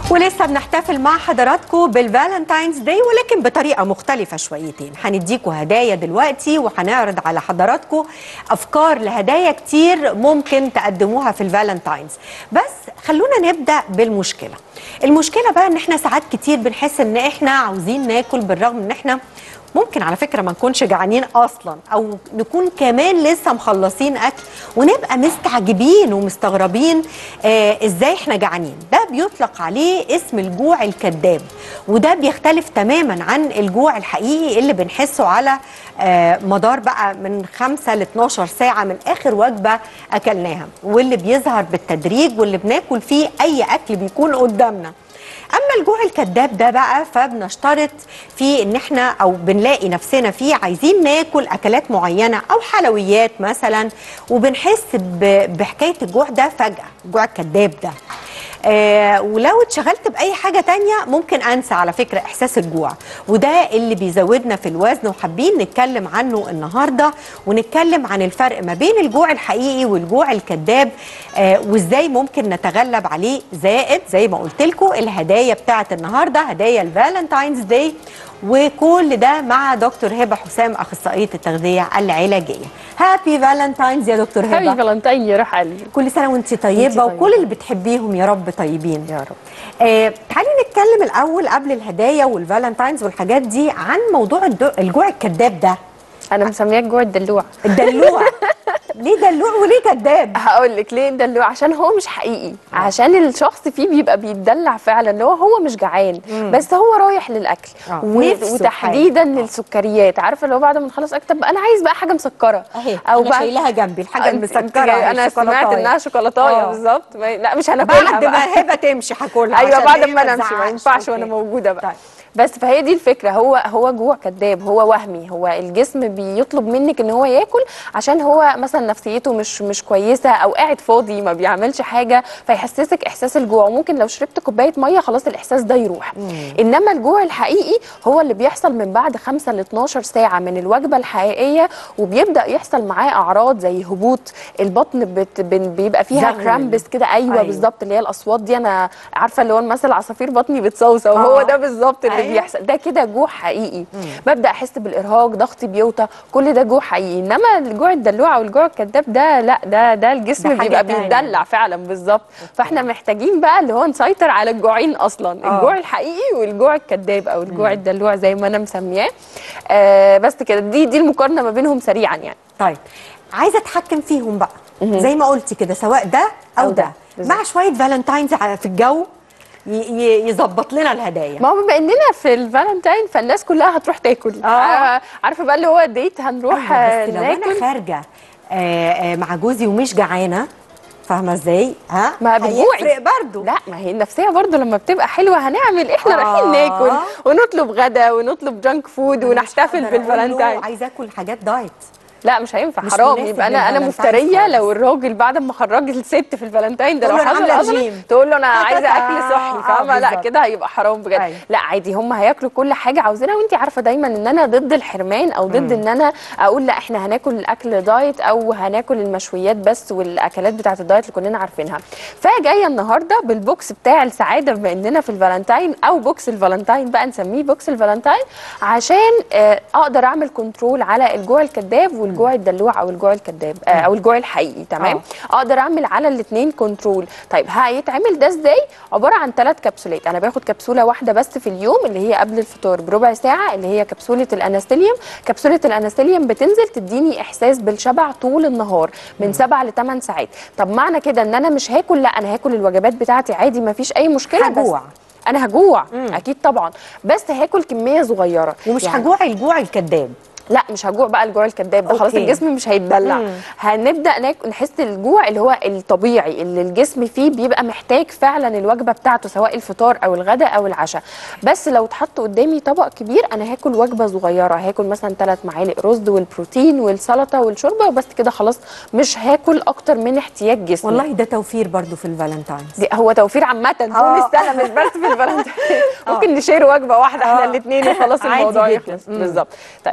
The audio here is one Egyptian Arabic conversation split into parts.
ولسه بنحتفل مع حضراتكم بالفالنتاينز داي ولكن بطريقه مختلفه شويتين هنديكم هدايا دلوقتي وهنعرض على حضراتكم افكار لهدايا كتير ممكن تقدموها في الفالنتاينز بس خلونا نبدا بالمشكله المشكله بقى ان احنا ساعات كتير بنحس ان احنا عاوزين ناكل بالرغم ان احنا ممكن على فكره ما نكونش جعانين اصلا او نكون كمان لسه مخلصين اكل ونبقى مستعجبين ومستغربين آه ازاي احنا جعانين ده بيطلق عليه اسم الجوع الكذاب وده بيختلف تماما عن الجوع الحقيقي اللي بنحسه على آه مدار بقى من 5 ل 12 ساعه من اخر وجبه اكلناها واللي بيظهر بالتدريج واللي بناكل فيه اي اكل بيكون قدامنا اما الجوع الكذاب ده بقى فبنشترط فيه ان احنا او بنلاقي نفسنا فيه عايزين ناكل اكلات معينه او حلويات مثلا وبنحس ب- بحكايه الجوع ده فجاه الجوع الكذاب ده آه ولو اتشغلت باي حاجه تانية ممكن انسى على فكره احساس الجوع وده اللي بيزودنا في الوزن وحابين نتكلم عنه النهارده ونتكلم عن الفرق ما بين الجوع الحقيقي والجوع الكذاب آه وازاي ممكن نتغلب عليه زائد زي ما قلت لكم الهدايا بتاعت النهارده هدايا الفالنتاينز داي وكل ده مع دكتور هبه حسام اخصائيه التغذيه العلاجيه هابي فالنتاينز يا دكتور هابي هبه فالنتين يا روح قلبي كل سنه وانت طيبه طيبة. وكل اللي بتحبيهم يا رب طيبين يا رب آه تعالي نتكلم الاول قبل الهدايا والفالنتاينز والحاجات دي عن موضوع الدو- الجوع الكذاب ده انا مسمياك جوع الدلوع الدلوع ليه دلوع وليه كذاب هقول لك ليه الدلوع عشان هو مش حقيقي عشان الشخص فيه بيبقى بيتدلع فعلا اللي هو هو مش جعان بس هو رايح للاكل آه، و- نفسه وتحديدا في حاجة. للسكريات عارفه اللي هو بعد ما نخلص اكل طب انا عايز بقى حاجه مسكره اهي او انا بعد شايلها جنبي الحاجه أنت- المسكره أنت- أهي، انا سمعت الشوكولاتاية. انها شوكولاتايه آه. بالظبط ما- لا مش هناكلها بعد بقى. ما هبه تمشي هاكلها ايوه عشان بعد هي ما انا امشي ما تزعقش. ينفعش وانا أوكي. موجوده بقى طيب. بس فهي دي الفكره هو هو جوع كذاب هو وهمي هو الجسم بيطلب منك ان هو ياكل عشان هو مثلا نفسيته مش مش كويسه او قاعد فاضي ما بيعملش حاجه فيحسسك احساس الجوع وممكن لو شربت كوبايه ميه خلاص الاحساس ده يروح انما الجوع الحقيقي هو اللي بيحصل من بعد 5 ل 12 ساعه من الوجبه الحقيقيه وبيبدا يحصل معاه اعراض زي هبوط البطن بت بن- بيبقى فيها زغل. كرامبس كده ايوه, أيوة. أيوة. بالظبط اللي هي الاصوات دي انا عارفه اللي هو مثل عصافير بطني بتصوصو وهو آه. ده بالظبط اللي أيوة. بيحصل ده كده جوع حقيقي ببدا احس بالارهاق ضغطي بيوطى كل ده جوع حقيقي انما الجوع الدلوع او الجوع الكذاب ده لا ده ده الجسم ده حاجة بيبقى تانية. بيتدلع فعلا بالظبط فاحنا محتاجين بقى اللي هو نسيطر على الجوعين اصلا آه. الجوع الحقيقي والجوع الكذاب او الجوع الدلوع زي ما انا مسمياه آه بس كده دي دي المقارنه ما بينهم سريعا يعني طيب عايزه اتحكم فيهم بقى زي ما قلتي كده سواء ده او, أو ده, ده. بالظبط. مع شويه فالنتاينز على- في الجو ي- ي- يظبط لنا الهدايا ما هو بما اننا في الفالنتاين فالناس كلها هتروح تاكل آه. آه. عارفه بقى اللي هو ديت هنروح أيوة، آه، بس لو انا ناكل خارجه آه، آه، مع جوزي ومش جعانه فاهمه ازاي ها ما بتجوعي هيفرق برضو لا ما هي النفسيه برضو لما بتبقى حلوه هنعمل احنا آه. رايحين ناكل ونطلب غدا ونطلب جانك فود أنا مش ونحتفل هقدر أقول له بالفالنتاين عايزه اكل حاجات دايت لا مش هينفع مش حرام مناسب يبقى انا انا للفالنتاين مفتريه خالص. لو الراجل بعد ما خرج الست في الفالنتاين ده لو تقول له أنا حصل عاملة أصلاً رجيم. تقول له انا عايزه اكل صحي آه، فاهمه لا بالظبط. كده هيبقى حرام بجد أيوة. لا عادي هم هياكلوا كل حاجه عاوزينها وانت عارفه دايما ان انا ضد الحرمان او ضد ان انا اقول لا احنا هناكل الاكل دايت او هناكل المشويات بس والاكلات بتاعه الدايت اللي كلنا عارفينها فجايه النهارده بالبوكس بتاع السعاده بما اننا في الفالنتاين او بوكس الفالنتاين بقى نسميه بوكس الفالنتاين عشان آه، اقدر اعمل كنترول على الجوع الكذاب والجوع الدلوع او الجوع الكذاب آه، او الجوع الحقيقي تمام اقدر اعمل على الاثنين كنترول طيب هيتعمل ده ازاي عباره عن ثلاث كبسولات انا باخد كبسوله واحده بس في اليوم اللي هي قبل الفطار بربع ساعه اللي هي كبسوله الانستيليوم كبسوله الانستيليوم بتنزل تديني احساس بالشبع طول النهار من 7 ل 8 ساعات طب معنى كده ان انا مش هاكل لا انا هاكل الوجبات بتاعتي عادي ما فيش اي مشكله بس هجوع. انا هجوع اكيد طبعا بس هاكل كميه صغيره ومش يعني هجوع الجوع الكذاب لا مش هجوع بقى الجوع الكذاب ده خلاص أوكي. الجسم مش هيتدلع مم. هنبدا ناك- نحس الجوع اللي هو الطبيعي اللي الجسم فيه بيبقى محتاج فعلا الوجبه بتاعته سواء الفطار او الغداء او العشاء بس لو اتحط قدامي طبق كبير انا هاكل وجبه صغيره هاكل مثلا ثلاث معالق رز والبروتين والسلطه والشوربه وبس كده خلاص مش هاكل اكتر من احتياج جسمي والله ده توفير برضو في الفالنتاينز دي هو توفير عامة طول آه. السنة مش بس في الفالنتين ممكن نشير وجبة واحدة احنا آه. الاثنين وخلاص عادي الموضوع جدا. يخلص مم. بالظبط طيب نيجي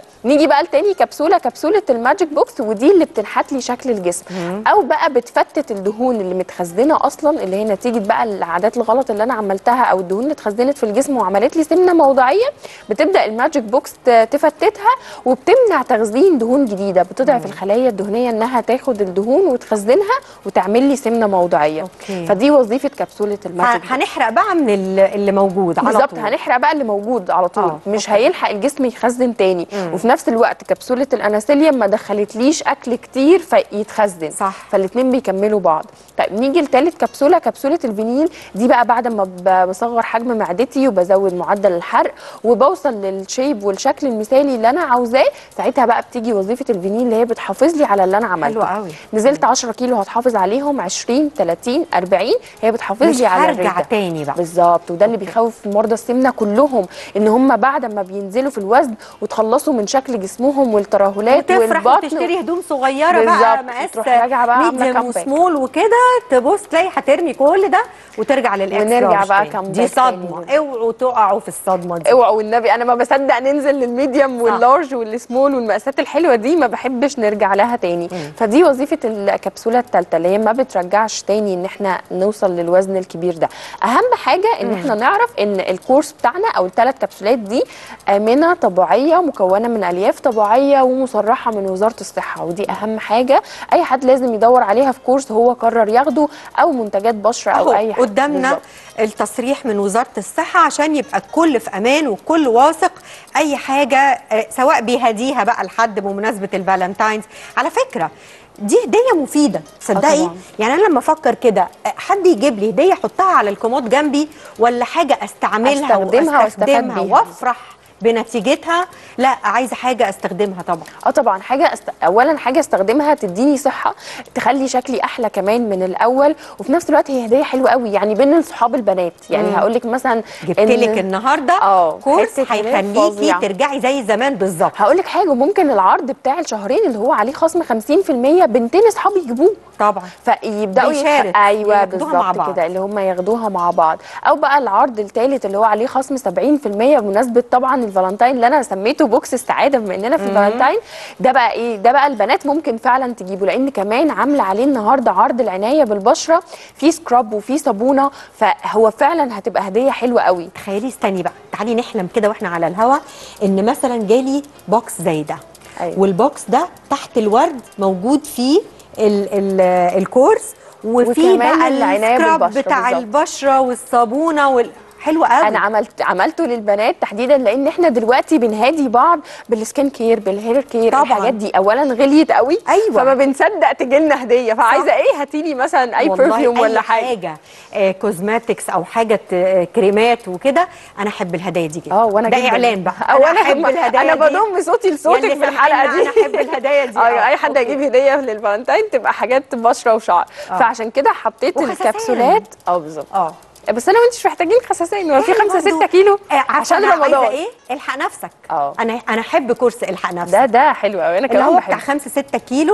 نيجي بقى لتاني كبسوله كبسوله الماجيك بوكس ودي اللي بتنحت لي شكل الجسم او بقى بتفتت الدهون اللي متخزنه اصلا اللي هي نتيجه بقى العادات الغلط اللي انا عملتها او الدهون اللي اتخزنت في الجسم وعملت لي سمنه موضعيه بتبدا الماجيك بوكس ت- تفتتها وبتمنع تخزين دهون جديده بتضعف الخلايا الدهنيه انها تاخد الدهون وتخزنها وتعمل لي سمنه موضعيه أوكي. فدي وظيفه كبسوله الماجيك ه- بوكس هنحرق بقى من ال- اللي موجود على بالظبط طول. هنحرق بقى اللي موجود على طول آه، مش أوكي. هيلحق الجسم يخزن تاني وفي نفس الوقت كبسوله الاناسيليوم ما دخلتليش اكل كتير فيتخزن صح. فالاثنين بيكملوا بعض طيب نيجي لتالت كبسوله كبسوله الفينيل دي بقى بعد ما ب- بصغر حجم معدتي وبزود معدل الحرق وبوصل للشيب والشكل المثالي اللي انا عاوزاه ساعتها بقى بتيجي وظيفه الفينيل اللي هي بتحافظ لي على اللي انا عملته حلو قوي. نزلت 10 كيلو هتحافظ عليهم 20 30 40 هي بتحافظ مش لي على هرجع الرده. تاني بقى. بالظبط وده اللي بيخوف مرضى السمنه كلهم ان هم بعد ما بينزلوا في الوزن وتخلصوا من شكل جسمهم والترهلات وتفرح والبطن وتشتري هدوم صغيره بقى بالظبط. مقاس تروح راجعة بقى عاملة ميديم كامباك. وسمول وكده تبص تلاقي هترمي كل ده وترجع للاكس ونرجع لارج بقى تاني. كامباك دي تاني. صدمه اوعوا تقعوا في الصدمه دي اوعوا والنبي انا ما بصدق ننزل للميديوم واللارج والسمول والمقاسات الحلوه دي ما بحبش نرجع لها تاني فدي وظيفه الكبسوله الثالثه اللي هي ما بترجعش تاني ان احنا نوصل للوزن الكبير ده اهم حاجه ان احنا نعرف ان الكورس بتاعنا او الثلاث كبسولات دي امنه طبيعيه مكونه من الياف طبيعيه ومصرحه من وزاره الصحه ودي اهم حاجه اي حد لازم يدور عليها في كورس هو قرر ياخده او منتجات بشره او اهو اي حاجه قدامنا بالظبط. التصريح من وزاره الصحه عشان يبقى الكل في امان والكل واثق اي حاجه آه، سواء بيهديها بقى لحد بمناسبه الفالنتاينز على فكره دي هديه مفيده تصدقي طبعاً. يعني انا لما افكر كده آه، حد يجيب لي هديه احطها على الكومود جنبي ولا حاجه استعملها أستخدمها وأستفاد واستخدمها بيها. وافرح بنتيجتها لا عايزه حاجه استخدمها طبعا اه طبعا حاجه است... اولا حاجه استخدمها تديني صحه تخلي شكلي احلى كمان من الاول وفي نفس الوقت هي هديه حلوه قوي يعني بين صحاب البنات يعني هقول لك مثلا جبت إن- لك النهارده اه كورس حتة هدية هيخليكي فظيعة. ترجعي زي زمان بالظبط هقول لك حاجه ممكن العرض بتاع الشهرين اللي هو عليه خصم 50% بنتين اصحابي يجيبوه طبعا فيبداوا بيشارك. يتخ... ايوه ياخدوها مع بالظبط بعض. كده اللي هم ياخدوها مع بعض او بقى العرض الثالث اللي هو عليه خصم 70% بمناسبه طبعا الفالنتاين اللي انا سميته بوكس السعاده بما اننا في الفالنتاين ده بقى ايه ده بقى البنات ممكن فعلا تجيبه لان كمان عامله عليه النهارده عرض العنايه بالبشره في سكراب وفي صابونه فهو فعلا هتبقى هديه حلوه قوي تخيلي استني بقى تعالي نحلم كده واحنا على الهوا ان مثلا جالي بوكس زي ده أيوة. والبوكس ده تحت الورد موجود فيه ال ال الكورس وفي وكمان بقى العناية السكراب بالبشرة بتاع بالظبط. البشره والصابونه وال... حلو قوي انا عملت عملته للبنات تحديدا لان احنا دلوقتي بنهادي بعض بالسكين كير بالهير كير طبعاً. الحاجات دي اولا غليت قوي أيوة. فما بنصدق تجي لنا هديه فعايزه ايه هاتي لي مثلا اي والله برفيوم ولا أي حاجه حاجه آه كوزماتكس او حاجه آه كريمات وكده انا احب الهدايا دي جدا اه وانا ده جداً. اعلان بقى او انا احب الهدايا انا دي. بضم صوتي لصوتك يلي في الحلقه سامعيني دي أنا أحب الهدايا دي. ايوه آه، اي حد أوكي. هيجيب هديه للفالنتاين تبقى حاجات بشره وشعر فعشان كده حطيت وخساسين. الكبسولات اه بالظبط اه بس انا وانت مش محتاجين خساسين هو في إيه 5 برضو؟ 6 كيلو آه، عارفة عشان أنا عايزة رمضان ايه الحق نفسك اه. انا انا احب كورس الحق نفسك ده ده حلو قوي انا اللي كمان هو بحبه بتاع 5 6 كيلو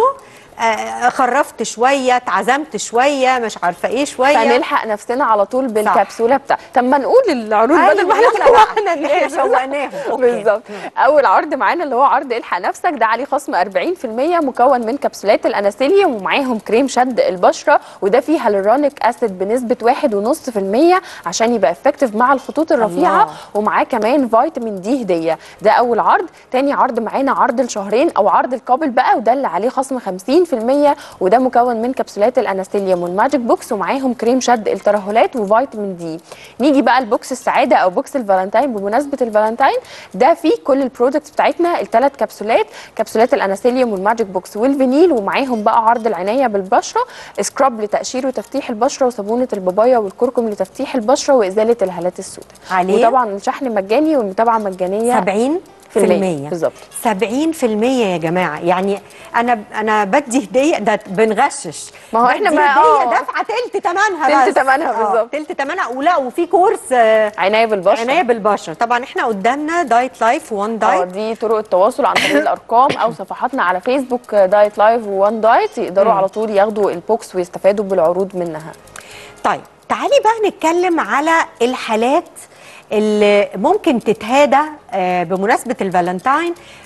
آه خرفت شويه اتعزمت شويه مش عارفه ايه شويه فنلحق نفسنا على طول بالكبسوله بتاع طب ما نقول العروض أيوة، بدل ما يلا احنا بقى. شوقنا إحنا الناس شوقناهم. أوكي. بالظبط اول عرض معانا اللي هو عرض الحق نفسك ده عليه خصم 40% مكون من كبسولات الاناسيليوم ومعاهم كريم شد البشره وده فيه هالورونيك اسيد بنسبه 1.5% عشان يبقى افكتيف مع الخطوط الرفيعه الله. ومعاه كمان فيتامين دي هديه ده اول عرض تاني عرض معانا عرض الشهرين او عرض الكابل بقى وده اللي عليه خصم 50% وده مكون من كبسولات الانستيليوم والماجيك بوكس ومعاهم كريم شد الترهلات وفيتامين دي نيجي بقى لبوكس السعاده او بوكس الفالنتاين بمناسبه الفالنتاين ده فيه كل البرودكتس بتاعتنا الثلاث كبسولات كبسولات الانستيليوم والماجيك بوكس والفينيل ومعاهم بقى عرض العنايه بالبشره سكراب لتقشير وتفتيح البشره وصابونه البابايا والكركم لتفتيح البشره وازاله الهالات السوداء عليه؟ وطبعا الشحن مجاني والمتابعه مجانيه 70 في المية. بالظبط 70% يا جماعه يعني انا انا بدي هديه ده بنغشش ما هو إحنا بدي ما- هديه آه. دافعه تلت ثمنها تلت تمنها بالظبط. تلت ثمنها ولا وفي كورس آه، عنايه بالبشره عنايه بالبشره طبعا احنا قدامنا دايت لايف وان اه دايت دي طرق التواصل عن طريق الارقام او صفحاتنا على فيسبوك دايت لايف وان دايت يقدروا على طول ياخدوا البوكس ويستفادوا بالعروض منها طيب تعالي بقى نتكلم على الحالات اللي ممكن تتهادى آه، بمناسبة الفالنتاين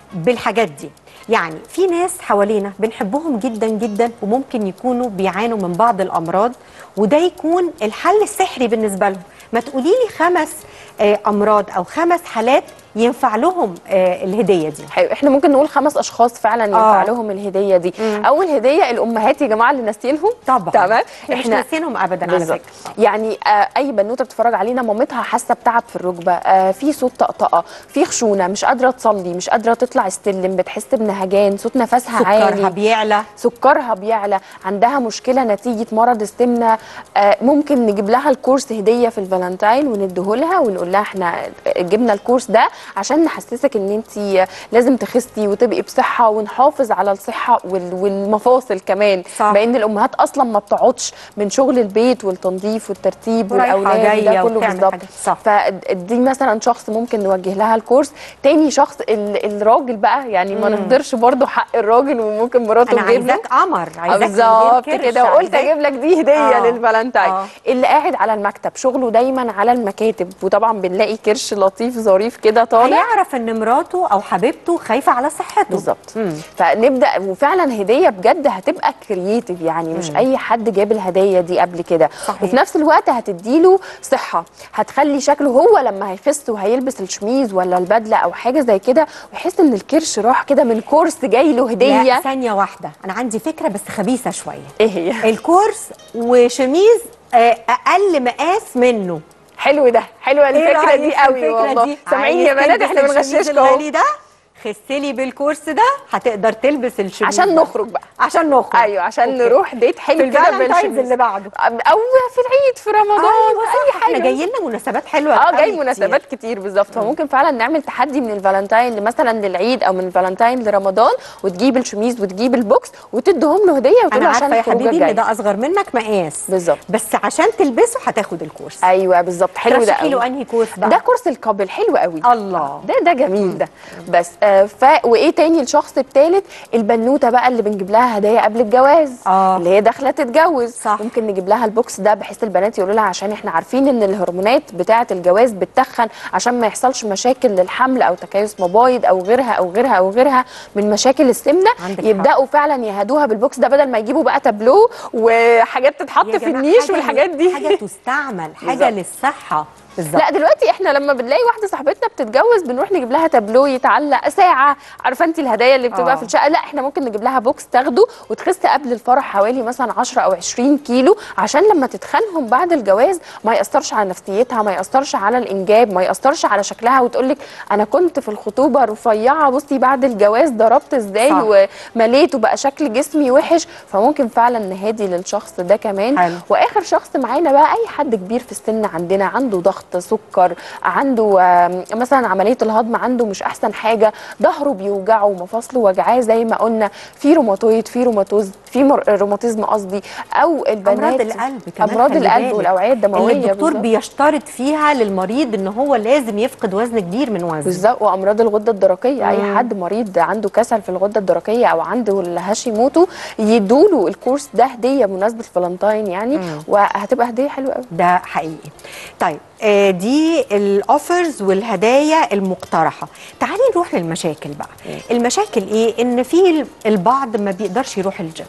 بالحاجات دي يعني في ناس حوالينا بنحبهم جدا جدا وممكن يكونوا بيعانوا من بعض الامراض وده يكون الحل السحري بالنسبه لهم ما تقولي لي خمس آه، امراض او خمس حالات ينفع لهم آه، الهديه دي حلو احنا ممكن نقول خمس اشخاص فعلا ينفع آه. لهم الهديه دي مم. اول هديه الامهات يا جماعه اللي ناسينهم طبعا تمام احنا مش ناسينهم ابدا على بالظبط فكره يعني آه اي بنوته بتتفرج علينا مامتها حاسه بتعب في الركبه آه في صوت طقطقه في خشونه مش قادره تصلي مش قادره تطلع السلم بتحس بنهجان صوت نفسها سكرها عالي بيعلى سكرها بيعلى عندها مشكله نتيجه مرض السمنه آه ممكن نجيب لها الكورس هديه في الفالنتاين ونديهولها ونقول لها احنا جبنا الكورس ده عشان نحسسك ان انت لازم تخسي وتبقي بصحه ونحافظ على الصحه وال- والمفاصل كمان صح. لان الامهات اصلا ما بتقعدش من شغل البيت والتنظيف والترتيب ورايحة والاولاد جاية ده كله وبتعمل بالظبط حاجات. صح. فدي مثلا شخص ممكن نوجه لها الكورس تاني شخص ال- الراجل بقى يعني ما نهدرش برضو حق الراجل وممكن مراته انا تجيب له عايزاك قمر آه عايزاك من غير بالظبط كرش، كده وقلت عايزاك- اجيب لك دي هديه آه. للفالنتاين آه. اللي قاعد على المكتب شغله دايما على المكاتب وطبعا بنلاقي كرش لطيف ظريف كده طالع هيعرف ان مراته او حبيبته خايفه على صحته بالظبط مم. فنبدا وفعلا هديه بجد هتبقى كرييتيف يعني مش اي حد جاب الهديه دي قبل كده صحيح. وفي نفس الوقت هتديله صحه هتخلي شكله هو لما هيخس وهيلبس الشميز ولا البدله او حاجه زي كده ويحس ان الكرش راح كده من كورس جاي له لا هديه ثانيه واحده انا عندي فكره بس خبيثه شويه ايه هي الكورس وشميز آه، اقل مقاس منه حلو ده حلوه إيه الفكره رأيك دي في قوي الفكرة والله دي؟ سامعين يا عايز بنات تلبس احنا الشميز بنغششكم أهو. الغالي ده خسلي بالكورس ده هتقدر تلبس الشميز عشان ده. نخرج بقى عشان نخرج ايوه عشان أوكي. نروح ديت حلو في كده الفالنتاينز بالشميز اللي بعده او في العيد في رمضان ايوه اي صح احنا حاجه جاي لنا مناسبات حلوه اه قوي جاي كتير. مناسبات كتير بالظبط فممكن فعلا نعمل تحدي من الفالنتاين مثلا للعيد او من الفالنتاين لرمضان وتجيب الشميز وتجيب البوكس وتديهم له هديه وتقول انا له عشان عارفه يا الخروجه حبيبي ان الجايه ده اصغر منك مقاس بالظبط بس عشان تلبسه هتاخد الكورس ايوه بالظبط حلو ده ترشحي له قوي انهي كورس بقى ده كورس الكابل حلو قوي الله ده ده جميل ده بس آه ف وايه تاني الشخص التالت البنوته بقى اللي بنجيب لها هدايا قبل الجواز آه. اللي هي داخله تتجوز صح. ممكن نجيب لها البوكس ده بحيث البنات يقولوا لها عشان احنا عارفين ان الهرمونات بتاعه الجواز بتتخن عشان ما يحصلش مشاكل للحمل او تكيس مبايض او غيرها او غيرها او غيرها من مشاكل السمنه عندك يبداوا فعلا يهدوها بالبوكس ده بدل ما يجيبوا بقى تابلو وحاجات تتحط يا في جماعة النيش حاجة- والحاجات دي حاجه تستعمل حاجه بالظبط. للصحه بالظبط لا دلوقتي احنا لما بنلاقي واحده صاحبتنا بتتجوز بنروح نجيب لها تابلو يتعلق ساعه عارفه انت الهدايا اللي بتبقى آه. في الشقه لا احنا ممكن نجيب لها بوكس تاخده وتخس قبل الفرح حوالي مثلا 10 او 20 كيلو عشان لما تتخنهم بعد الجواز ما ياثرش على نفسيتها ما ياثرش على الانجاب ما ياثرش على شكلها وتقول لك انا كنت في الخطوبه رفيعه بصي بعد الجواز ضربت ازاي صح. ومليت وبقى شكل جسمي وحش فممكن فعلا نهادي للشخص ده كمان حلو. واخر شخص معانا بقى اي حد كبير في السن عندنا عنده ضغط سكر عنده آم، مثلا عمليه الهضم عنده مش احسن حاجه ظهره بيوجعه مفاصله وجعاه زي ما قلنا في روماتويد في روماتوز في مر- روماتيزم قصدي او البنات امراض القلب كمان امراض خلي القلب بالك. والاوعيه الدمويه اللي الدكتور بالظبط. بيشترط فيها للمريض ان هو لازم يفقد وزن كبير من وزنه بالظبط وامراض الغده الدرقيه اي مم. حد مريض عنده كسل في الغده الدرقيه او عنده الهاشيموتو يدوله الكورس ده هديه بمناسبه فالنتاين يعني مم. وهتبقى هديه حلوه قوي ده حقيقي طيب آه، دي الاوفرز والهدايا المقترحه تعالي نروح للمشاكل بقى المشاكل ايه ان في البعض ما بيقدرش يروح الجيم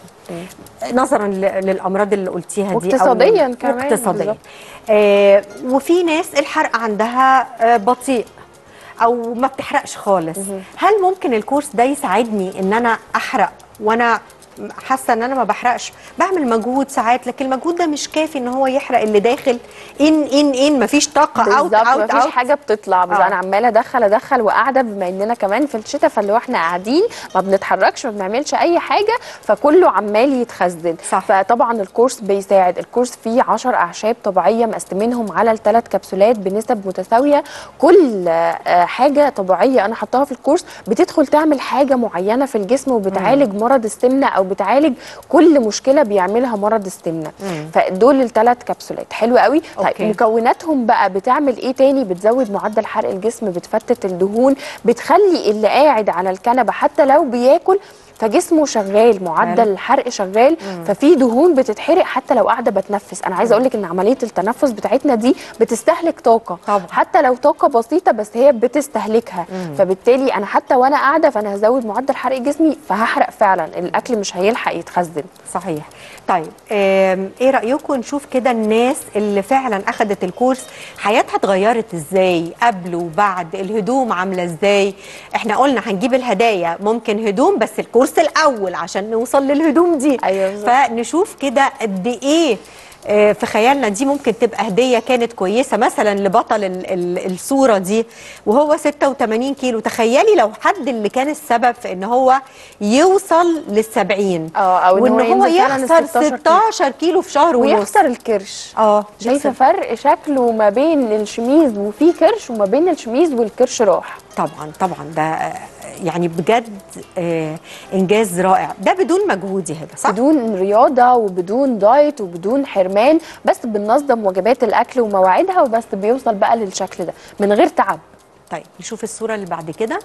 نظرا ل- للامراض اللي قلتيها دي أو واقتصادياً كمان، اقتصاديا بالظبط. آه وفي ناس الحرق عندها آه بطيء او ما بتحرقش خالص هل ممكن الكورس ده يساعدني ان انا احرق وانا حاسه ان انا ما بحرقش بعمل مجهود ساعات لكن المجهود ده مش كافي ان هو يحرق اللي داخل ان ان ان مفيش طاقه اوت بالظبط اوت مفيش اوت حاجه بتطلع بس آه. انا عماله ادخل ادخل وقاعده بما اننا كمان في الشتاء فاللي هو احنا قاعدين ما بنتحركش ما بنعملش اي حاجه فكله عمال يتخزن صح. فطبعا الكورس بيساعد الكورس فيه 10 اعشاب طبيعيه مقسمينهم على الثلاث كبسولات بنسب متساويه كل آه، حاجه طبيعيه انا حطاها في الكورس بتدخل تعمل حاجه معينه في الجسم وبتعالج مرض السمنه او بتعالج كل مشكله بيعملها مرض السمنه مم. فدول الثلاث كبسولات حلو قوي أوكي. طيب مكوناتهم بقى بتعمل ايه تاني بتزود معدل حرق الجسم بتفتت الدهون بتخلي اللي قاعد على الكنبه حتى لو بياكل فجسمه شغال معدل حلو. الحرق شغال ففي دهون بتتحرق حتى لو قاعده بتنفس انا عايزه اقول لك ان عمليه التنفس بتاعتنا دي بتستهلك طاقه طبعا. حتى لو طاقه بسيطه بس هي بتستهلكها فبالتالي انا حتى وانا قاعده فانا هزود معدل حرق جسمي فهحرق فعلا الاكل مش هيلحق يتخزن صحيح طيب آم، ايه رايكم نشوف كده الناس اللي فعلا اخذت الكورس حياتها اتغيرت ازاي قبل وبعد الهدوم عامله ازاي احنا قلنا هنجيب الهدايا ممكن هدوم بس الكورس الاول عشان نوصل للهدوم دي أيوة بالظبط. فنشوف كده قد ايه آه، في خيالنا دي ممكن تبقى هديه كانت كويسه مثلا لبطل ال ال الصوره دي وهو 86 كيلو تخيلي لو حد اللي كان السبب في ان هو يوصل لل 70 اه او وان هو ينزل فعلاً يخسر 16 كيلو. 16 كيلو في شهر ونص ويخسر الكرش اه شايفه يخسر. فرق شكله ما بين الشميز وفيه كرش وما بين الشميز والكرش راح طبعا طبعا ده آه، يعني بجد آه انجاز رائع ده بدون مجهود يا هبه صح بدون رياضه وبدون دايت وبدون حرمان بس بننظم وجبات الاكل ومواعيدها وبس بيوصل بقى للشكل ده من غير تعب طيب نشوف الصوره اللي بعد كده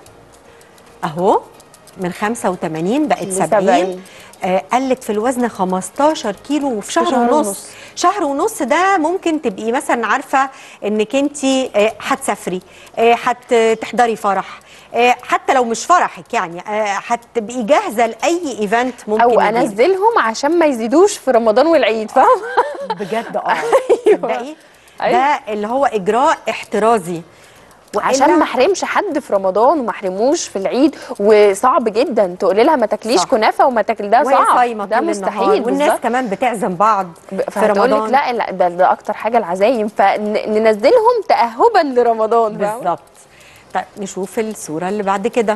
اهو من 85 بقت ل 70 70. آه قلت في الوزن 15 كيلو وفي شهر, شهر ونص. ونص. شهر ونص ده ممكن تبقي مثلا عارفه انك انت آه هتسافري آه هتحضري فرح آه حتى لو مش فرحك يعني آه هتبقي جاهزه لاي ايفنت ممكن او يجيلك. انزلهم عشان ما يزيدوش في رمضان والعيد فاهم بجد اه أيوة. تصدقي أيوة. ده اللي هو اجراء احترازي عشان وإلا- ما احرمش حد في رمضان وما احرموش في العيد وصعب جدا تقولي لها ما تاكليش صح. كنافه وما تاكل ده وهي صعب صايمه ده طول النهار مستحيل والناس بالظبط. كمان بتعزم بعض في فهتقول لك رمضان لا لا ده, ده اكتر حاجه العزايم فننزلهم تاهبا لرمضان فاهمة؟ بالظبط طيب نشوف الصوره اللي بعد كده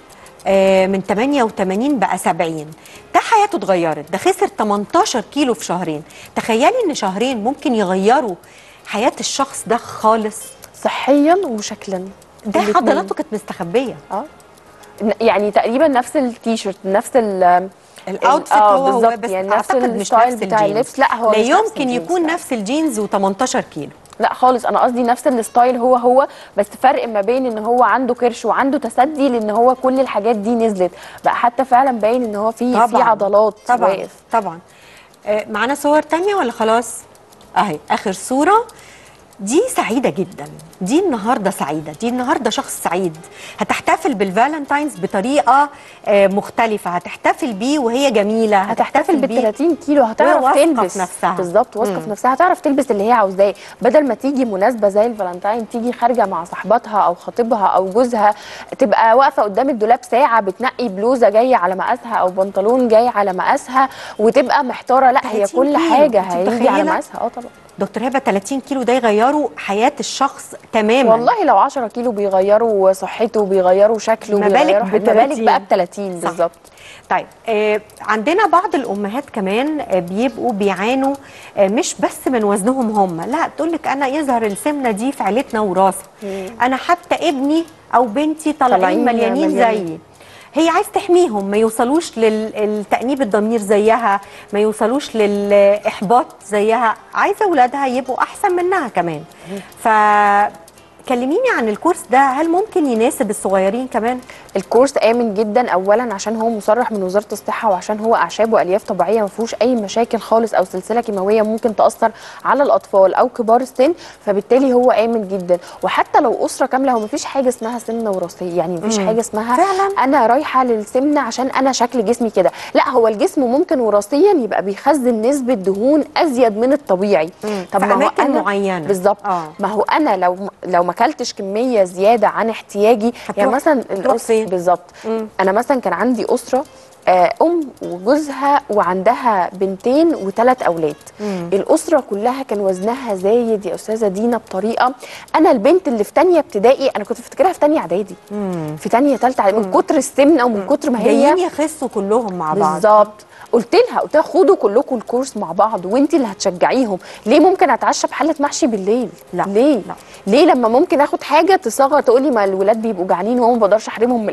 آه من 88 بقى 70 ده حياته اتغيرت ده خسر 18 كيلو في شهرين تخيلي ان شهرين ممكن يغيروا حياه الشخص ده خالص صحيا وشكلا ده الاتنين. عضلاته كانت مستخبيه اه ن- يعني تقريبا نفس التيشيرت نفس ال الاوتفيت آه، هو هو بالظبط، بس يعني نفس اعتقد مش الستايل نفس بتاع الجينز اللبس. لا، هو لا مش نفس يمكن الجينز، يكون لا. نفس الجينز و18 كيلو لا خالص انا قصدي نفس الستايل هو هو بس فرق ما بين ان هو عنده كرش وعنده تسدي لان هو كل الحاجات دي نزلت بقى حتى فعلا باين ان هو في في عضلات طبعا واقف طبعا آه، معانا صور تانية ولا خلاص اهي اخر صورة دي سعيدة جدا دي النهاردة سعيدة دي النهاردة شخص سعيد هتحتفل بالفالنتاينز بطريقة آه، مختلفة هتحتفل بيه وهي جميلة هتحتفل بال بيه 30 كيلو هتعرف واثقة تلبس في نفسها. بالظبط واثقه في نفسها هتعرف تلبس اللي هي عاوزاه بدل ما تيجي مناسبه زي الفالنتاين تيجي خارجه مع صاحبتها او خطيبها او جوزها تبقى واقفه قدام الدولاب ساعه بتنقي بلوزه جايه على مقاسها او بنطلون جاي على مقاسها وتبقى محتاره لا هي 30 كل كيلو، حاجه أنت هيجي على متخيلة؟ مقاسها اه طبعا دكتور هبة 30 كيلو ده يغيروا حياة الشخص تماما والله لو 10 كيلو بيغيروا صحته بيغيروا شكله ما بالك بيغيروا ب حاجة. ما بالك 30. بقى ب 30 صح. بالظبط طيب آه عندنا بعض الامهات كمان آه بيبقوا بيعانوا آه مش بس من وزنهم هم لا تقول لك انا يظهر السمنه دي في عيلتنا وراثه انا حتى ابني او بنتي طالعين طالعين مليانين مليانين. زيي هي عايز تحميهم ما يوصلوش للتأنيب الضمير زيها ما يوصلوش للإحباط زيها عايزة أولادها يبقوا أحسن منها كمان فكلميني عن الكورس ده هل ممكن يناسب الصغيرين كمان؟ الكورس امن جدا اولا عشان هو مصرح من وزاره الصحه وعشان هو اعشاب والياف طبيعيه ما فيهوش اي مشاكل خالص او سلسله كيماويه ممكن تاثر على الاطفال او كبار السن فبالتالي هو امن جدا وحتى لو اسره كامله هو ما فيش حاجه اسمها سمنه وراثيه يعني ما فيش مم. حاجه اسمها فعلاً؟ انا رايحه للسمنه عشان انا شكل جسمي كده لا هو الجسم ممكن وراثيا يبقى بيخزن نسبه دهون ازيد من الطبيعي في ما هو أماكن أنا- معينة. بالظبط آه. ما هو انا لو لو ما اكلتش كميه زياده عن احتياجي يعني هتروح- مثلا هتروح الأس- فين؟ بالظبط مم. انا مثلا كان عندي اسره آه، ام وجوزها وعندها بنتين وثلاث اولاد مم. الاسره كلها كان وزنها زايد يا استاذه دينا بطريقه انا البنت اللي في تانية ابتدائي انا كنت بفتكرها في تانية اعدادي مم. في تانية تالتة اعدادي من كتر السمنه ومن كتر ما هي جايين يخسوا كلهم مع بعض بالظبط قلت لها قلت لها خدوا كلكم الكورس مع بعض وانت اللي هتشجعيهم ليه ممكن اتعشى بحله محشي بالليل لا، ليه لا. ليه لما ممكن اخد حاجه تصغر تقولي ما الولاد بيبقوا جعانين وهو ما بقدرش احرمهم من الاكل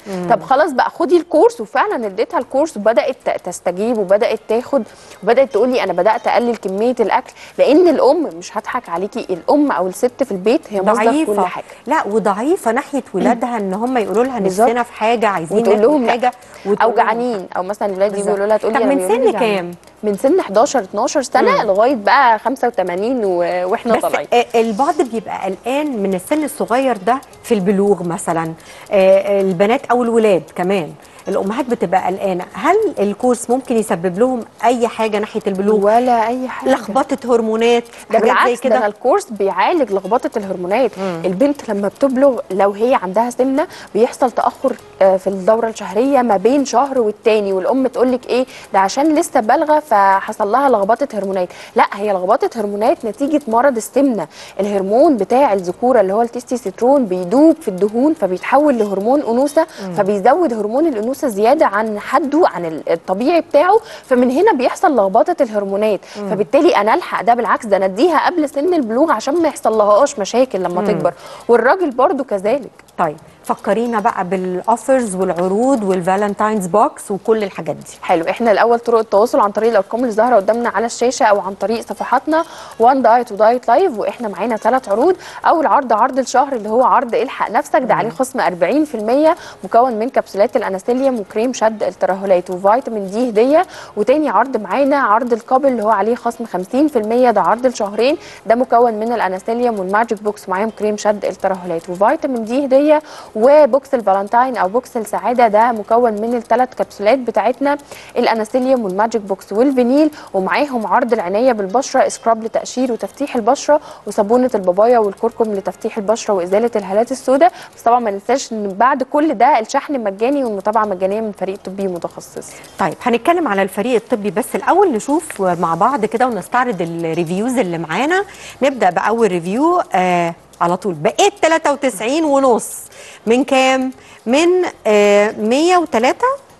طب خلاص بقى خدي الكورس وفعلا اديتها الكورس وبدات ت- تستجيب وبدات تاخد وبدات تقول لي انا بدات اقلل كميه الاكل لان الام مش هضحك عليكي الام او الست في البيت هي مصدر كل ضعيفه حاجه لا وضعيفه ناحيه ولادها ان هم يقولوا لها بالظبط. نفسنا في حاجه عايزين وتقول ناكل لهم لا. حاجه او وتقول لهم جعانين او مثلا الولاد يجوا بالظبط. يقولوا لها تقولي طب أنا من بيقولوا سن لي جعانين. كام؟ من سن 11 12 سنه لغايه بقى 85 و... واحنا بس طالعين آه، البعض بيبقى قلقان من السن الصغير ده في البلوغ مثلا آه، البنات او الولاد كمان الامهات بتبقى قلقانه هل الكورس ممكن يسبب لهم اي حاجه ناحيه البلوغ ولا اي حاجه لخبطه هرمونات ده حاجات زي بالعكس ده أنا كده الكورس بيعالج لخبطه الهرمونات البنت لما بتبلغ لو هي عندها سمنه بيحصل تاخر آه، في الدوره الشهريه ما بين شهر والتاني والام تقول لك ايه ده عشان لسه بالغه فحصل لها لخبطه هرمونات لا هي لخبطه هرمونات نتيجه مرض السمنه الهرمون بتاع الذكوره اللي هو التستوستيرون بيدوب في الدهون فبيتحول لهرمون انوثه فبيزود هرمون الانوثه زياده عن حده عن ال- الطبيعي بتاعه فمن هنا بيحصل لخبطه الهرمونات فبالتالي انا الحق ده بالعكس ده انا اديها قبل سن البلوغ عشان ما يحصل لهاش مشاكل لما تكبر والراجل برضو كذلك طيب فكرينا بقى بالاوفرز والعروض والفالنتاينز بوكس وكل الحاجات دي حلو احنا الاول طرق التواصل عن طريق الارقام اللي ظاهره قدامنا على الشاشه او عن طريق صفحاتنا وان دايت ودايت لايف واحنا معانا ثلاث عروض اول عرض عرض الشهر اللي هو عرض الحق نفسك ده عليه خصم 40% مكون من كبسولات الانستيليوم وكريم شد الترهلات وفيتامين دي هديه وتاني عرض معانا عرض القابل اللي هو عليه خصم 50% ده عرض الشهرين ده مكون من الانستيليوم والماجيك بوكس معاهم كريم شد الترهلات وفيتامين دي هديه وبوكس الفالنتاين او بوكس السعاده ده مكون من الثلاث كبسولات بتاعتنا الانستيليوم والماجيك بوكس والفينيل ومعاهم عرض العنايه بالبشره سكراب لتقشير وتفتيح البشره وصابونه البابايا والكركم لتفتيح البشره وازاله الهالات السوداء بس طبعا ما ننساش ان بعد كل ده الشحن مجاني والمتابعه مجانيه من فريق طبي متخصص طيب هنتكلم على الفريق الطبي بس الاول نشوف مع بعض كده ونستعرض الريفيوز اللي معانا نبدا باول ريفيو آه على طول بقيت 93 ونص من كام من آه 103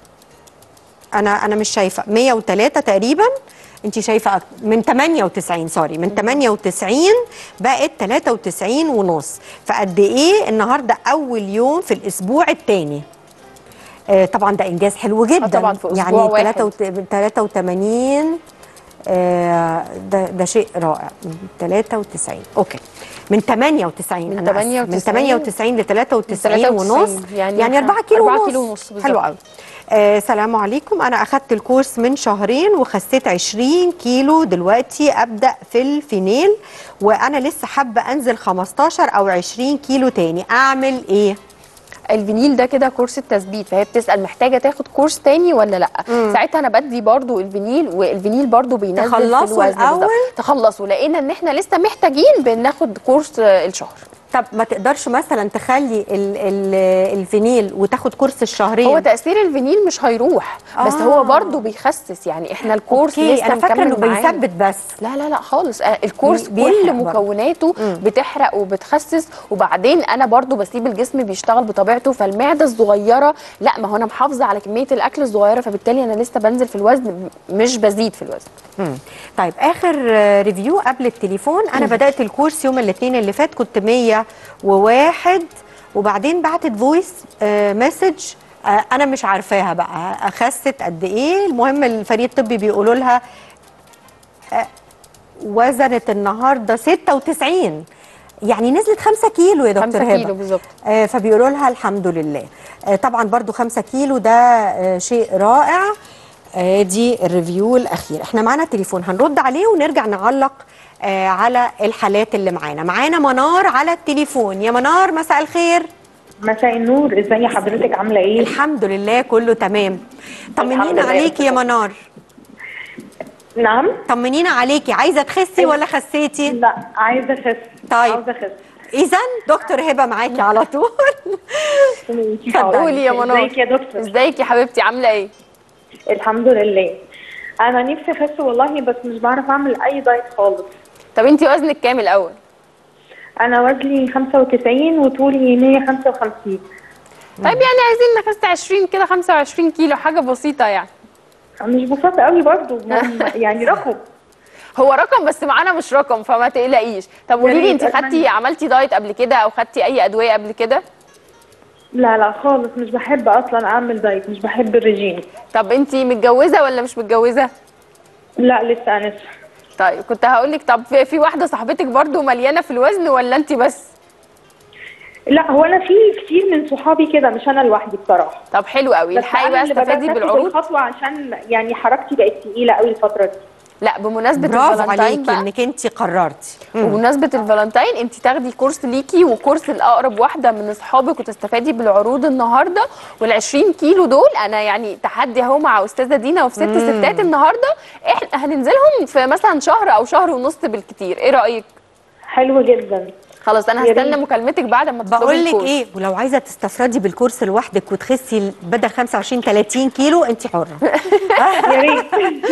انا انا مش شايفه 103 تقريبا انت شايفه أك- من 98 سوري من 98 بقت 93 ونص فقد ايه النهارده اول يوم في الاسبوع الثاني آه طبعا ده انجاز حلو جدا طبعاً في أسبوع يعني واحد. 83 آه ده ده شيء رائع من 93 اوكي من 98 من أنا آسفة. من 98 98 ل 93 93 ونص يعني يعني 4 إحنا كيلو 4 ونص كيلو ونص بالظبط. حلو قوي آه سلام عليكم انا اخدت الكورس من شهرين وخسيت 20 كيلو دلوقتي ابدا في الفينيل وانا لسه حابه انزل 15 او 20 كيلو تاني اعمل ايه الفينيل ده كده كورس التثبيت فهي بتسال محتاجه تاخد كورس تاني ولا لا ساعتها انا بدي برضو الفينيل والفينيل برضو بينزل في تخلصوا الوزن الأول؟ بالظبط. تخلصوا لقينا ان احنا لسه محتاجين بناخد كورس آه، الشهر طب ما تقدرش مثلا تخلي ال ال الفينيل وتاخد كورس الشهرين هو تاثير الفينيل مش هيروح بس آه. هو برضو بيخسس يعني احنا الكورس اوكي لسه انا فاكره انه مكمل معانا. بيثبت بس لا لا لا خالص آه، الكورس بي- بيحرق كل برضه. مكوناته بتحرق وبتخسس وبعدين انا برضو بسيب الجسم بيشتغل بطبيعته فالمعده الصغيره لا ما هو انا محافظه على كميه الاكل الصغيره فبالتالي انا لسه بنزل في الوزن مش بزيد في الوزن مم. طيب اخر آه، ريفيو قبل التليفون انا بدات الكورس يوم الاثنين اللي فات كنت 101 وبعدين بعتت فويس مسج انا مش عارفاها بقى اخست قد ايه المهم الفريق الطبي بيقولوا لها آه، وزنت النهارده 96 يعني نزلت 5 كيلو يا دكتور 5 هبه كيلو بالظبط آه، فبيقولوا لها الحمد لله آه، طبعا برضو 5 كيلو ده آه، شيء رائع آه، دي الريفيو الاخير احنا معانا تليفون هنرد عليه ونرجع نعلق آه، على الحالات اللي معانا معانا منار على التليفون يا منار مساء الخير مساء النور ازاي حضرتك عامله ايه الحمد لله كله تمام طمنينا لله. عليكي يا منار نعم طمنينا عليكي عايزه تخسي ولا خسيتي لا عايزه اخس طيب. عاوزه اخس اذا دكتور هبه معاكي على طول اتفضلي. قولي يا منار ازيك يا دكتور ازيك يا حبيبتي عامله ايه الحمد لله انا نفسي اخس والله بس مش بعرف اعمل اي دايت خالص طب انت وزنك كام الاول انا وزني 95 وطولي 155 طيب يعني عايزين نخس 20 كده 25 كيلو حاجه بسيطه يعني مش بسيطه قوي برضو يعني رقم هو رقم بس معانا مش رقم فما تقلقيش طب قولي لي ريت، انت خدتي أتمنى. عملتي دايت قبل كده او خدتي اي ادويه قبل كده لا لا خالص مش بحب اصلا اعمل دايت مش بحب الرجيم طب انت متجوزه ولا مش متجوزه لا لسه انسه طيب كنت هقول لك طب في, في واحده صاحبتك برضو مليانه في الوزن ولا انت بس لا هو انا في كتير من صحابي كده مش انا لوحدي بصراحه طب حلو قوي بس الحقي أنا بقى اللي بدأت استفادي آخد بالعروض الخطوه عشان يعني حركتي بقت تقيله قوي الفتره دي لا بمناسبه برافو الفالنتين عليكي بقى انك انت قررتي وبمناسبه الفالنتين انت تاخدي كورس ليكي وكورس لاقرب واحده من اصحابك وتستفادي بالعروض النهارده وال20 كيلو دول انا يعني تحدي اهو مع استاذه دينا وفي ست ستات النهارده احنا هننزلهم في مثلا شهر او شهر ونص بالكتير ايه رايك حلو جدا خلاص انا يا هستنى ريت. مكالمتك بعد ما تطلبي بقول لك الكورس. ايه ولو عايزه تستفردي بالكورس لوحدك وتخسي بدل 25 30 كيلو انت حره يا ريت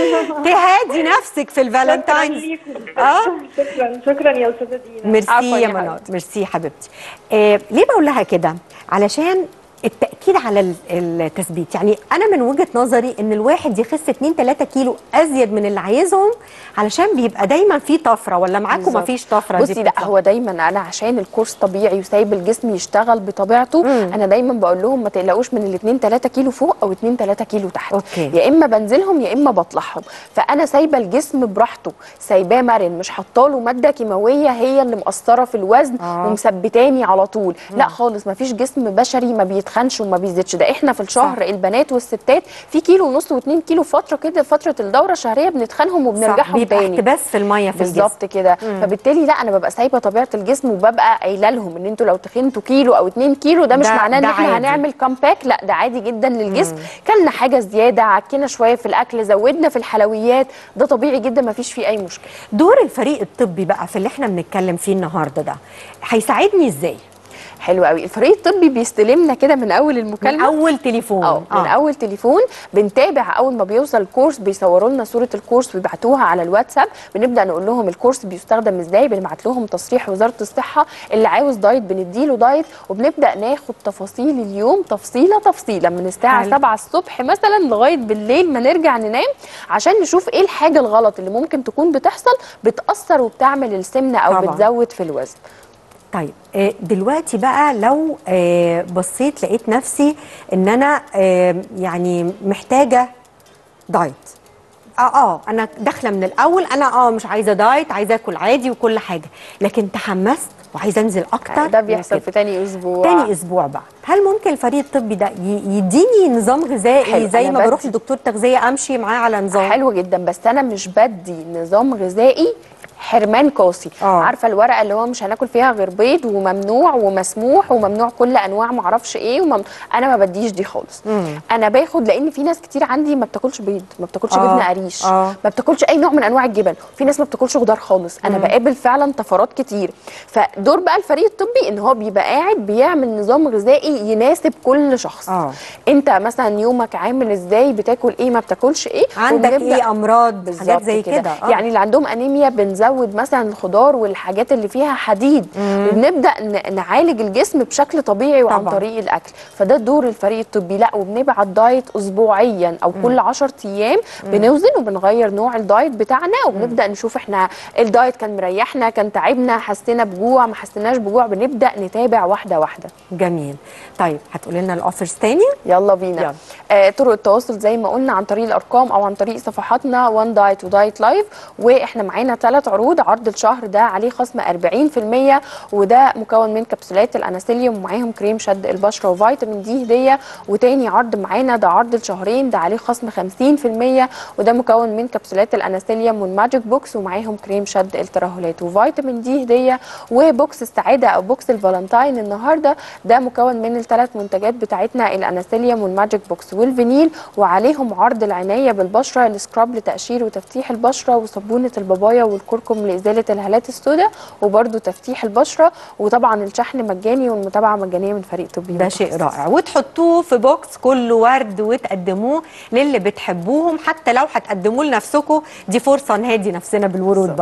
تهادي نفسك في شكرا الفالنتاينز ليكم اه شكرا شكرا يا استاذه دينا ميرسي عفواً يا يا منار حبيبتي. ميرسي حبيبتي آه ليه بقول لها كده علشان التاكيد على ال- التثبيت يعني انا من وجهه نظري ان الواحد يخس 2 3 كيلو ازيد من اللي عايزهم علشان بيبقى دايما في طفره ولا معاكم بالظبط. مفيش طفره دي بصي لا بتطلع؟ هو دايما انا عشان الكورس طبيعي وسايب الجسم يشتغل بطبيعته مم. انا دايما بقول لهم ما تقلقوش من الاثنين 3 كيلو فوق او 2 3 كيلو تحت أوكي. يا اما بنزلهم يا اما بطلعهم فانا سايبه الجسم براحته سايباه مرن مش حاطه له ماده كيماويه هي اللي مأثره في الوزن آه. ومثبتاني على طول لا خالص ما فيش جسم بشري ما بيتخنش وما بيزيدش ده احنا في الشهر صح. البنات والستات في كيلو ونص و2 كيلو فتره كده فتره الدوره الشهريه بنتخنهم صح، وبنرجعهم بيبقى تاني احتباس في الميه في الجسم بالظبط كده فبالتالي لا انا ببقى سايبه طبيعه الجسم وببقى قايله لهم ان انتوا لو تخنتوا كيلو او 2 كيلو ده مش ده- معناه ان ده احنا عادي. هنعمل كامباك لا ده عادي جدا للجسم كلنا حاجه زياده عكينا شويه في الاكل زودنا في الحلويات ده طبيعي جدا ما فيش فيه اي مشكله دور الفريق الطبي بقى في اللي احنا بنتكلم فيه النهارده ده هيساعدني ازاي حلو قوي الفريق الطبي بيستلمنا كده من اول من المكالمه اول تليفون اه من اول تليفون بنتابع اول ما بيوصل الكورس بيصوروا لنا صوره الكورس ويبعتوها على الواتساب بنبدا نقول لهم الكورس بيستخدم ازاي بنبعت لهم تصريح وزاره الصحه اللي عاوز دايت بنديله دايت وبنبدا ناخد تفاصيل اليوم تفصيله تفصيله من الساعه حلو. 7 الصبح مثلا لغايه بالليل ما نرجع ننام عشان نشوف ايه الحاجه الغلط اللي ممكن تكون بتحصل بتاثر وبتعمل السمنه او طبعاً. بتزود في الوزن طيب آه، دلوقتي بقى لو آه، بصيت لقيت نفسي ان انا آه، يعني محتاجه دايت اه اه انا داخله من الاول انا اه مش عايزه دايت عايزه اكل عادي وكل حاجه لكن تحمست وعايزه انزل اكتر ده بيحصل من في كده. تاني اسبوع تاني اسبوع بقى هل ممكن الفريق الطبي ده ي- يديني نظام غذائي حلو، زي أنا ما بروح بدي- لدكتور تغذيه امشي معاه على نظام حلو جدا بس انا مش بدي نظام غذائي حرمان قاسي آه. عارفه الورقه اللي هو مش هناكل فيها غير بيض وممنوع ومسموح وممنوع كل انواع معرفش ايه ومم... انا ما بديش دي خالص مم. انا باخد لان في ناس كتير عندي ما بتاكلش بيض ما بتاكلش آه. جبنه قريش آه. ما بتاكلش اي نوع من انواع الجبن في ناس ما بتاكلش خضار خالص انا بقابل فعلا طفرات كتير فدور بقى الفريق الطبي ان هو بيبقى قاعد بيعمل نظام غذائي يناسب كل شخص آه. انت مثلا يومك عامل ازاي بتاكل ايه ما بتاكلش ايه عندك وبنبدأ- ايه امراض حاجات بالظبط زي كده آه. يعني اللي عندهم انيميا بنزود مثلا الخضار والحاجات اللي فيها حديد وبنبدا ن- نعالج الجسم بشكل طبيعي وعن طبعاً. طريق الاكل فده دور الفريق الطبي لا وبنبعت دايت اسبوعيا او كل 10 ايام بنوزن وبنغير نوع الدايت بتاعنا وبنبدا نشوف احنا الدايت كان مريحنا كان تعبنا حسينا بجوع ما حسيناش بجوع بنبدا نتابع واحده واحده جميل طيب هتقولي لنا الاوفرز تاني يلا بينا يلا. آه طرق التواصل زي ما قلنا عن طريق الارقام او عن طريق صفحاتنا وان دايت ودايت لايف واحنا معانا ثلاث عروض عرض الشهر ده عليه خصم 40% وده مكون من كبسولات الاناسيليوم ومعاهم كريم شد البشره وفيتامين دي هديه وتاني عرض معانا ده عرض الشهرين ده عليه خصم 50% وده مكون من كبسولات الاناسيليوم والماجيك بوكس ومعاهم كريم شد الترهلات وفيتامين دي هديه وبوكس السعاده او بوكس الفالنتاين النهارده ده مكون من الثلاث منتجات بتاعتنا الاناسيليوم والماجيك بوكس والفينيل وعليهم عرض العنايه بالبشره السكراب لتقشير وتفتيح البشره وصابونه البابايا والكركم لازاله الهالات السوداء وبرده تفتيح البشره وطبعا الشحن مجاني والمتابعه مجانيه من فريق طبي ده شيء متخصص. رائع وتحطوه في بوكس كله ورد وتقدموه للي بتحبوهم حتى لو هتقدموه لنفسكم دي فرصه نهادي نفسنا بالورود برضه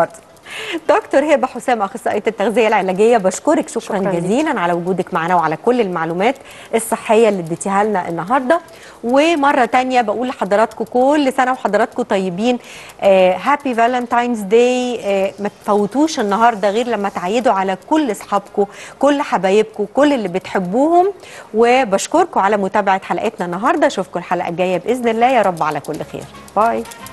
دكتور هبه حسام اخصائيه التغذيه العلاجيه بشكرك شكرا, شكراً شكرا ليك. جزيلا على وجودك معنا وعلى كل المعلومات الصحيه اللي اديتيها لنا النهارده ومره تانية بقول لحضراتكم كل سنه وحضراتكم طيبين هابي فالنتاينز داي ما تفوتوش النهارده غير لما تعيدوا على كل اصحابكم كل حبايبكم كل اللي بتحبوهم وبشكركم على متابعه حلقتنا النهارده اشوفكم الحلقه الجايه باذن الله يا رب على كل خير باي